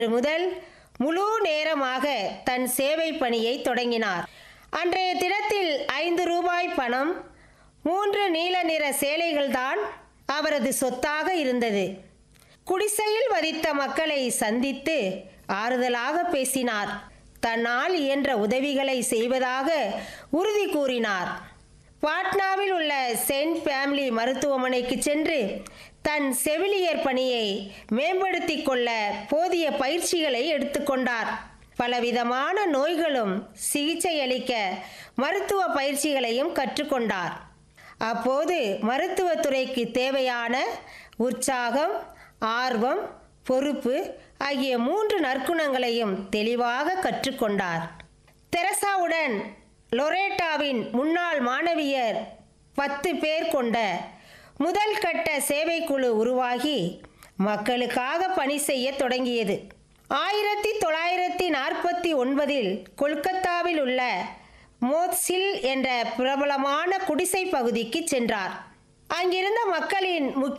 முதல் முழு நேரமாக தன் சேவை பணியை தொடங்கினார் அன்றைய தினத்தில் ஐந்து ரூபாய் பணம் மூன்று நீல நிற சேலைகள்தான் அவரது சொத்தாக இருந்தது குடிசையில் வதித்த மக்களை சந்தித்து ஆறுதலாக பேசினார் தன்னால் இயன்ற உதவிகளை செய்வதாக உறுதி கூறினார் பாட்னாவில் உள்ள செயின்ட் ஃபேமிலி மருத்துவமனைக்கு சென்று தன் செவிலியர் பணியை மேம்படுத்திக் கொள்ள போதிய பயிற்சிகளை எடுத்துக்கொண்டார் பலவிதமான நோய்களும் சிகிச்சையளிக்க மருத்துவ பயிற்சிகளையும் கற்றுக்கொண்டார் அப்போது மருத்துவத்துறைக்கு தேவையான உற்சாகம் ஆர்வம் பொறுப்பு ஆகிய மூன்று நற்குணங்களையும் தெளிவாக கற்றுக்கொண்டார் தெரசாவுடன் லொரேட்டாவின் முன்னாள் மாணவியர் பத்து பேர் கொண்ட முதல் கட்ட சேவைக்குழு உருவாகி மக்களுக்காக பணி செய்ய தொடங்கியது ஆயிரத்தி தொள்ளாயிரத்தி நாற்பத்தி ஒன்பதில் கொல்கத்தாவில் உள்ள மோத்சில் என்ற பிரபலமான குடிசை பகுதிக்கு சென்றார் அங்கிருந்த மக்களின் முக்கிய